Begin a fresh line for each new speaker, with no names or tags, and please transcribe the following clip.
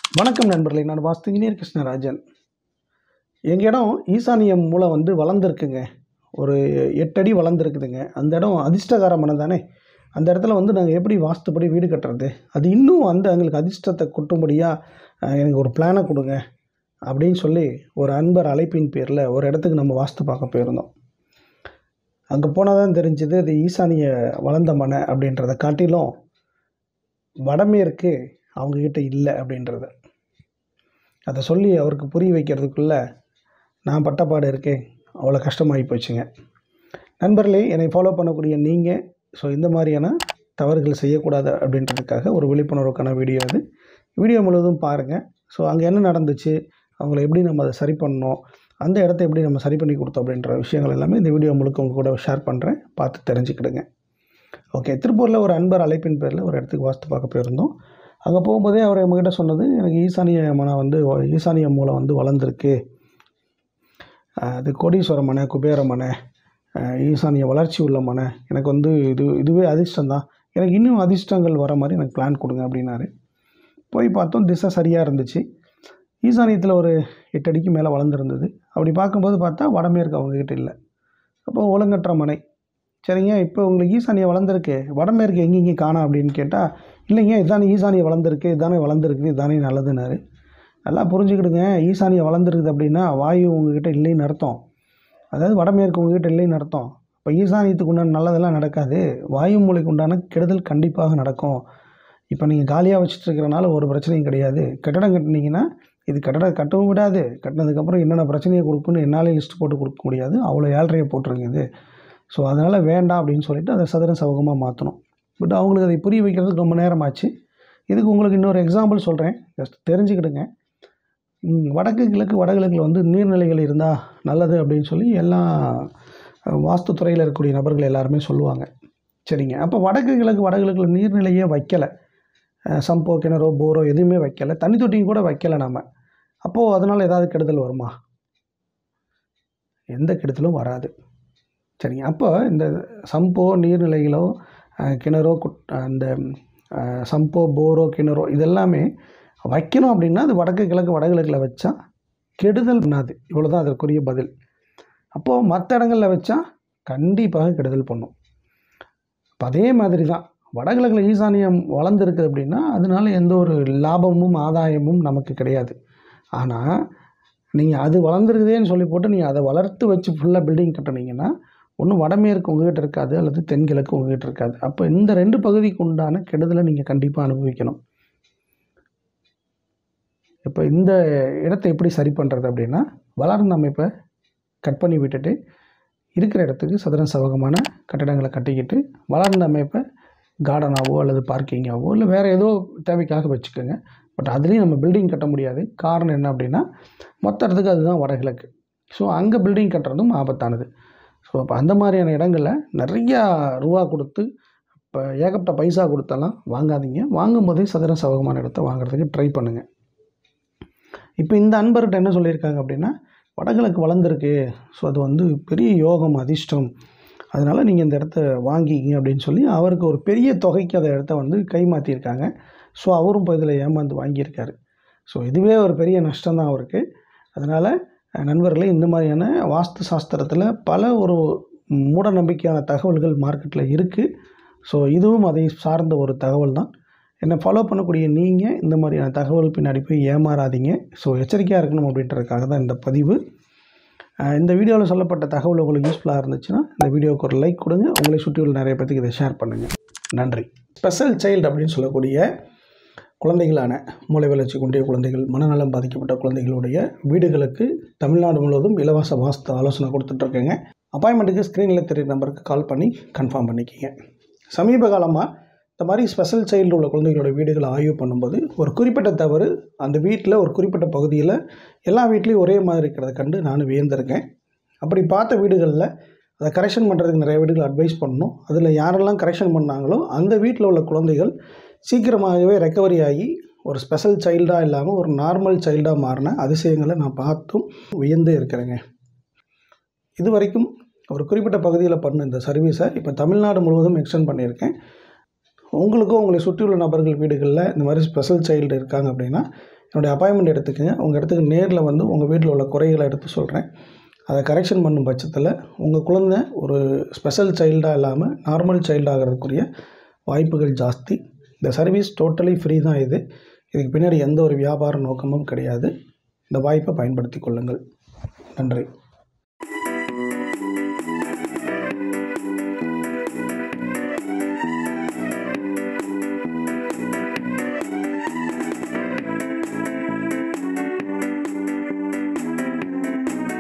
வணக்கம் நண்பர்களே நான் வாஸ்து இன்ஜினியர் கிருஷ்ணராஜன் எங்கள் இடம் ஈசானியம் மூலம் வந்து வளர்ந்துருக்குங்க ஒரு எட்டடி வளர்ந்துருக்குதுங்க அந்த இடம் அதிர்ஷ்டகார மனம் தானே அந்த இடத்துல வந்து நாங்கள் எப்படி வாஸ்துப்படி வீடு கட்டுறது அது இன்னும் வந்து எங்களுக்கு அதிர்ஷ்டத்தை கொட்டும்படியாக எனக்கு ஒரு பிளானை கொடுங்க அப்படின்னு சொல்லி ஒரு அன்பர் அழைப்பின் பேரில் ஒரு இடத்துக்கு நம்ம வாஸ்து பார்க்க போயிருந்தோம் அங்கே போனால் தான் தெரிஞ்சது அது ஈசானிய வளர்ந்த மனை அப்படின்றத காட்டிலும் வடமேற்கு அவங்கக்கிட்ட இல்லை அப்படின்றத அதை சொல்லி அவருக்கு புரிய வைக்கிறதுக்குள்ளே நான் பட்டப்பாடு இருக்கேன் அவ்வளோ கஷ்டமாகி போச்சுங்க நண்பர்களே என்னை ஃபாலோ பண்ணக்கூடிய நீங்கள் ஸோ இந்த மாதிரியான தவறுகள் செய்யக்கூடாது அப்படின்றதுக்காக ஒரு விழிப்புணர்வுக்கான வீடியோ அது வீடியோ முழுவதும் பாருங்கள் ஸோ அங்கே என்ன நடந்துச்சு அவங்கள எப்படி நம்ம அதை சரி பண்ணோம் அந்த இடத்த எப்படி நம்ம சரி பண்ணி கொடுத்தோம் அப்படின்ற விஷயங்கள் எல்லாமே இந்த வீடியோ முழுக்க உங்க கூட ஷேர் பண்ணுறேன் பார்த்து தெரிஞ்சுக்கிடுங்க ஓகே திருப்பூரில் ஒரு அன்பர் அழைப்பின் பேரில் ஒரு இடத்துக்கு வாஸ்து பார்க்க போயிருந்தோம் அங்கே போகும்போதே அவர் நம்மக்கிட்ட சொன்னது எனக்கு ஈசானிய மனை வந்து ஈசானிய மூலம் வந்து வளர்ந்துருக்கு அஹ் அது கோடீஸ்வர மனை குபேர மனை அஹ் ஈசானிய வளர்ச்சி உள்ள மனை எனக்கு வந்து இது இதுவே அதிர்ஷ்டம் தான் எனக்கு இன்னும் அதிர்ஷ்டங்கள் வர மாதிரி எனக்கு பிளான் கொடுங்க அப்படின்னாரு போய் பார்த்தோம் திசை சரியாக இருந்துச்சு ஈசானியத்தில் ஒரு எட்டு அடிக்கு மேலே வளர்ந்துருந்தது அப்படி பார்க்கும்போது பார்த்தா வடமேற்கு அவங்கக்கிட்ட இல்லை அப்போ ஒழுங்கற்ற மனை சரிங்க இப்போ உங்களுக்கு ஈசானியம் வளர்ந்துருக்கு வடமேற்கு எங்கெங்கே காணோம் அப்படின்னு கேட்டால் இல்லைங்க இதானே ஈசானியம் வளர்ந்துருக்கு இதானே வளர்ந்துருக்கு இதானே நல்லதுன்னாரு நல்லா புரிஞ்சுக்கிடுங்க ஈசானியம் வளர்ந்துருக்குது அப்படின்னா வாயு உங்ககிட்ட இல்லைன்னு அர்த்தம் அதாவது வடமேற்கு உங்ககிட்ட இல்லைன்னு அர்த்தம் இப்போ ஈசானியத்துக்கு உண்டான நல்லதெல்லாம் நடக்காது வாயு மூலைக்கு உண்டான கெடுதல் கண்டிப்பாக நடக்கும் இப்போ நீங்கள் காலியாக வச்சுட்டு இருக்கிறனால ஒரு பிரச்சனையும் கிடையாது கட்டடம் கட்டினீங்கன்னா இது கட்டடம் கட்டவும் விடாது கட்டினதுக்கப்புறம் என்னென்ன பிரச்சனையை கொடுக்குன்னு என்னாலே லிஸ்ட் போட்டு கொடுக்க முடியாது அவ்வளோ ஏழ்றையை போட்டிருங்க இது ஸோ அதனால் வேண்டாம் அப்படின்னு சொல்லிட்டு அதை சதுர சவகமாக மாற்றணும் பட் அவங்களுக்கு அதை புரிய வைக்கிறதுக்கு ரொம்ப நேரம் ஆச்சு இதுக்கு உங்களுக்கு இன்னொரு எக்ஸாம்பிள் சொல்கிறேன் ஜஸ்ட் தெரிஞ்சுக்கிடுங்க ம், வடக்கு கிழக்கு வடகிழக்கில் வந்து நீர்நிலைகள் இருந்தால் நல்லது அப்படின்னு சொல்லி எல்லா அஹ், வாஸ்துத்துறையில் இருக்கக்கூடிய நபர்கள் எல்லாருமே சொல்லுவாங்க சரிங்க அப்போ வடக்கு கிழக்கு வடகிழக்கில் நீர்நிலையே வைக்கலை அஹ், சம்போ கிணறோ போரோ எதுவுமே வைக்கலை தண்ணி தொட்டியும் கூட வைக்கலை நாம் அப்போது அதனால் ஏதாவது கெடுதல் வருமா எந்த கெடுதலும் வராது சரிங்க அப்போ இந்த சம்போ நீர்நிலைகளோ அஹ், கிணறோ குட் அந்த அஹ், சம்போ போரோ கிணறோ இதெல்லாமே வைக்கணும் அப்படின்னா அது வடக்கு கிழக்கு வடகிழக்கில் வச்சா கெடுதல் பண்ணாது இவ்வளோ தான் அதற்குரிய பதில் அப்போது மற்ற இடங்களில் வச்சா கண்டிப்பாக கெடுதல் பண்ணும் அப்ப அதே மாதிரி தான் வடகிழக்கில் ஈசானியம் வளர்ந்துருக்குது அப்படின்னா அதனால எந்த ஒரு லாபமும் ஆதாயமும் நமக்கு கிடையாது ஆனால் நீங்கள் அது வளர்ந்துருக்குதேன்னு சொல்லி போட்டு நீங்கள் அதை வளர்த்து வச்சு ஃபுல்லாக பில்டிங் கட்டினீங்கன்னா ஒன்று வடமேற்கு உங்ககிட்ட இருக்காது அல்லது தென்கிழக்கு உங்ககிட்ட இருக்காது அப்போ இந்த ரெண்டு பகுதிக்கு உண்டான கெடுதலை நீங்கள் கண்டிப்பாக அனுபவிக்கணும் இப்போ இந்த இடத்த எப்படி சரி பண்ணுறது அப்படின்னா வளர்ந்த அமைப்பை கட் பண்ணி விட்டுட்டு இருக்கிற இடத்துக்கு சதுர சவகமான கட்டடங்களை கட்டிக்கிட்டு வளர்ந்த அமைப்பை கார்டனாவோ அல்லது பார்க்கிங்காவோ இல்லை வேறு ஏதோ தேவைக்காக வச்சுக்கோங்க பட் அதுலேயும் நம்ம பில்டிங் கட்ட முடியாது காரணம் என்ன அப்படின்னா மொத்த இடத்துக்கு அதுதான் வடகிழக்கு ஸோ அங்கே பில்டிங் கட்டுறதும் ஆபத்தானது ஸோ அப்போ அந்த மாதிரியான இடங்களில் நிறையா ரூபா கொடுத்து இப்போ ஏகப்பட்ட பைசா கொடுத்தெல்லாம் வாங்காதீங்க வாங்கும் போதே சதுர சவகமான இடத்த வாங்குறதுக்கு ட்ரை பண்ணுங்கள் இப்போ இந்த அன்பர்கிட்ட என்ன சொல்லியிருக்காங்க அப்படின்னா வடகிழக்கு வளர்ந்துருக்கு ஸோ அது வந்து பெரிய யோகம் அதிர்ஷ்டம் அதனால் நீங்கள் இந்த இடத்த வாங்கிக்கிங்க அப்படின்னு சொல்லி அவருக்கு ஒரு பெரிய தொகைக்கு அந்த இடத்த வந்து கை மாற்றிருக்காங்க ஸோ அவரும் இப்போ இதில் ஏமாந்து வாங்கியிருக்காரு ஸோ இதுவே ஒரு பெரிய நஷ்டம் தான் அவருக்கு அதனால் அஹ், நண்பர்களே இந்த மாதிரியான வாஸ்து சாஸ்திரத்தில் பல ஒரு மூட நம்பிக்கையான தகவல்கள் மார்க்கெட்டில் இருக்குது ஸோ இதுவும் அதை சார்ந்த ஒரு தகவல் தான் என்னை ஃபாலோ பண்ணக்கூடிய நீங்கள் இந்த மாதிரியான தகவல் பின்னாடி போய் ஏமாறாதீங்க ஸோ எச்சரிக்கையாக இருக்கணும் அப்படின்றதுக்காக தான் இந்த பதிவு அஹ் இந்த வீடியோவில் சொல்லப்பட்ட தகவல் உங்களுக்கு யூஸ்ஃபுல்லாக இருந்துச்சுன்னா இந்த வீடியோவுக்கு ஒரு லைக் கொடுங்க உங்களை சுற்றியுள்ள நிறைய பேத்துக்கு இதை ஷேர் பண்ணுங்கள் நன்றி ஸ்பெஷல் சைல்டு அப்படின்னு சொல்லக்கூடிய குழந்தைகளான மூளை வளர்ச்சி குன்றிய குழந்தைகள் மனநலம் பாதிக்கப்பட்ட குழந்தைகளுடைய வீடுகளுக்கு தமிழ்நாடு முழுவதும் இலவச வாஸ்து ஆலோசனை கொடுத்துட்ருக்கேங்க அப்பாயின்மெண்ட்டுக்கு ஸ்க்ரீனில் தெரியுற நம்பருக்கு கால் பண்ணி கன்ஃபார்ம் பண்ணிக்கிங்க சமீப காலமாக இந்த மாதிரி ஸ்பெஷல் சைல்டு உள்ள குழந்தைகளோட வீடுகளை ஆய்வு பண்ணும்போது ஒரு குறிப்பிட்ட தவறு அந்த வீட்டில் ஒரு குறிப்பிட்ட பகுதியில் எல்லா வீட்லேயும் ஒரே மாதிரி இருக்கிறத கண்டு நான் வியந்திருக்கேன் அப்படி பார்த்த வீடுகளில் அதை கரெக்ஷன் பண்ணுறதுக்கு நிறைய வீடுகள் அட்வைஸ் பண்ணணும் அதில் யாரெல்லாம் கரெக்ஷன் பண்ணாங்களோ அந்த வீட்டில் உள்ள குழந்தைகள் சீக்கிரமாகவே ரெக்கவரி ஆகி ஒரு ஸ்பெஷல் சைல்டாக இல்லாமல் ஒரு நார்மல் சைல்டாக மாறின அதிசயங்களை நான் பார்த்தும் வியந்து இருக்கிறேங்க இது வரைக்கும் ஒரு குறிப்பிட்ட பகுதியில் பண்ண இந்த சர்வீஸை இப்போ தமிழ்நாடு முழுவதும் எக்ஸ்டெண்ட் பண்ணியிருக்கேன் உங்களுக்கும் உங்களை சுற்றியுள்ள நபர்கள் வீடுகளில் இந்த மாதிரி ஸ்பெஷல் சைல்டு இருக்காங்க அப்படின்னா என்னுடைய அப்பாயின்மெண்ட் எடுத்துக்கங்க உங்கள் இடத்துக்கு நேரில் வந்து உங்கள் வீட்டில் உள்ள குறைகளை எடுத்து சொல்கிறேன் அதை கரெக்ஷன் பண்ணும் பட்சத்தில் உங்கள் குழந்தை ஒரு ஸ்பெஷல் சைல்டாக இல்லாமல் நார்மல் சைல்டு ஆகிறதுக்குரிய வாய்ப்புகள் ஜாஸ்தி இந்த சர்வீஸ் டோட்டலி ஃப்ரீ தான் இது இதுக்கு பின்னாடி எந்த ஒரு வியாபார நோக்கமும் கிடையாது இந்த வாய்ப்பை பயன்படுத்தி கொள்ளுங்கள் நன்றி